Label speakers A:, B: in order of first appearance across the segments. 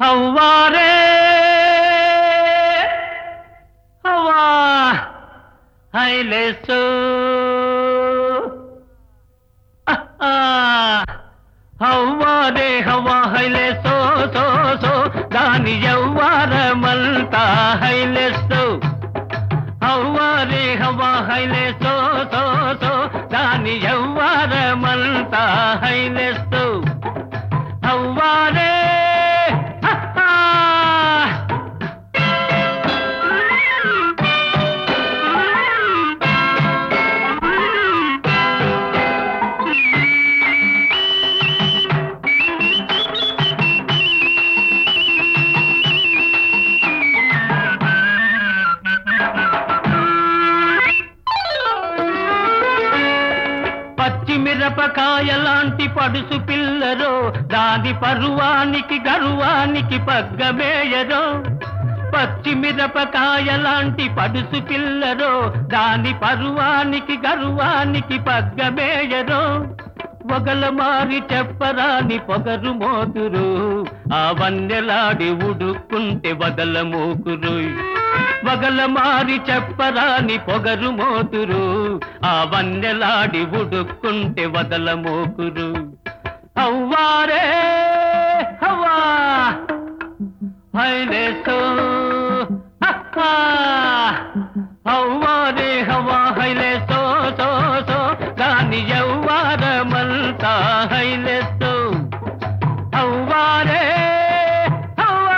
A: హవ్వారే హవా హైలేసు హవ్వారే హవా హైలేసో so so దాని యవ్వారమంతా హైలేసు హవ్వారే హవా హైలేసో సో సో దాని యవ్వారమంతా హైలేసు హవ్వారే హహా. పచ్చిమిరపకాయ లాంటి పడుసు పిల్లరో దాని పరువానికి గరువానికి పగ్గమేయరో పచ్చిమిరపకాయ లాంటి పడుసు పిల్లరో దాని పరువానికి గరువానికి పగ్గమేయరో ఒగల మారి చెప్పరాని పొగరు మోతురు ఆ వన్నెలాడి ఉడుక్కుంటే వదల మోకురు వగల మారి చెప్పరాని పొగరు మోతురు ఆ వన్నెలాడి ఉడుక్కుంటే వదల మోకురు అవ్వారే హవా హైలేసో హహా. హవ్వారే హవా హైలేసో సో సో దాని యవ్వారమంతా హైలేసో హవ్వారే హవ్వా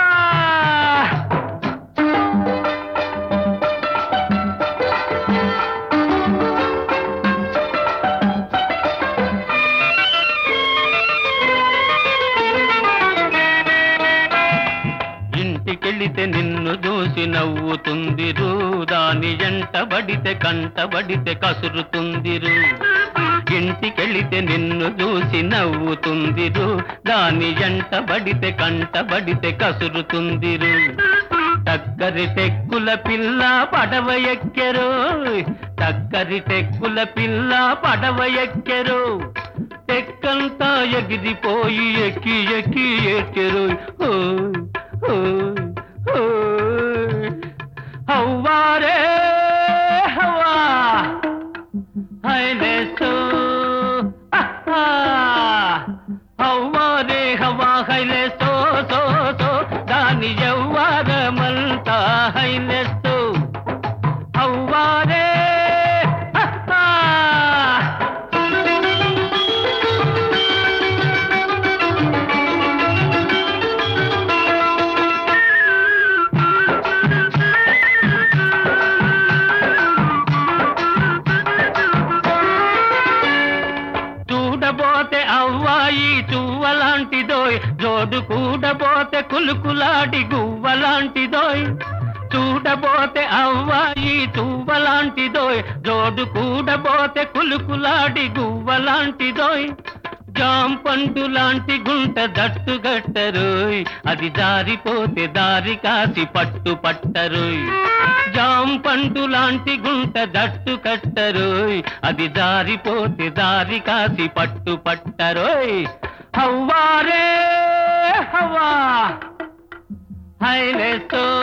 A: ఇంటికెళితే నిన్ను చూసి నవ్వుతుందిరు దాని ఎంటబడితే కంటబడితే కసురుతుందిరు ఇంటికెళితే నిన్ను చూసి నవ్వుతుందిరు దాని ఎంటబడితే కంటబడితే కసురుతుందిరు టక్కరి టెక్కుల పిల్ల పడవ ఎక్కెరు టక్కరి టెక్కుల పిల్ల పడవ ఎక్కెరు టెక్కంతా ఎగిరిపోయి ఎక్కి ఎక్కి ఎక్కెరు ఓయ్, ఓయ్, ఓయ్. హవ్వారే హవ్వా హైలేసు ఆహా. హవ్వారే హవ్వా హైలేసో సో సో దాని యవ్వారమంతా హైలేసు హవ్వారే ఆహా. చూడబోతే అవ్వాయి చువ్వలాంటిదోయ్ జోడు కూడబోతే కులుకులాడి గువ్వలాంటిదోయ్ చూడబోతే అవ్వాయి చువ్వలాంటిదోయ్ జోడు కూడబోతే కులుకులాడి గువ్వలాంటిదోయ్ జాంపండు లాంటి గుంట దట్టు గట్టరోయ్ అది జారిపోతే దారి కాసి పట్టు పట్టరోయ్ జాంపండు లాంటి గుంట దట్టు కట్టరోయ్ అది జారిపోతే దారి కాసి పట్టు పట్టరోయ్ హవ్వారే హవ్వా హైలేసో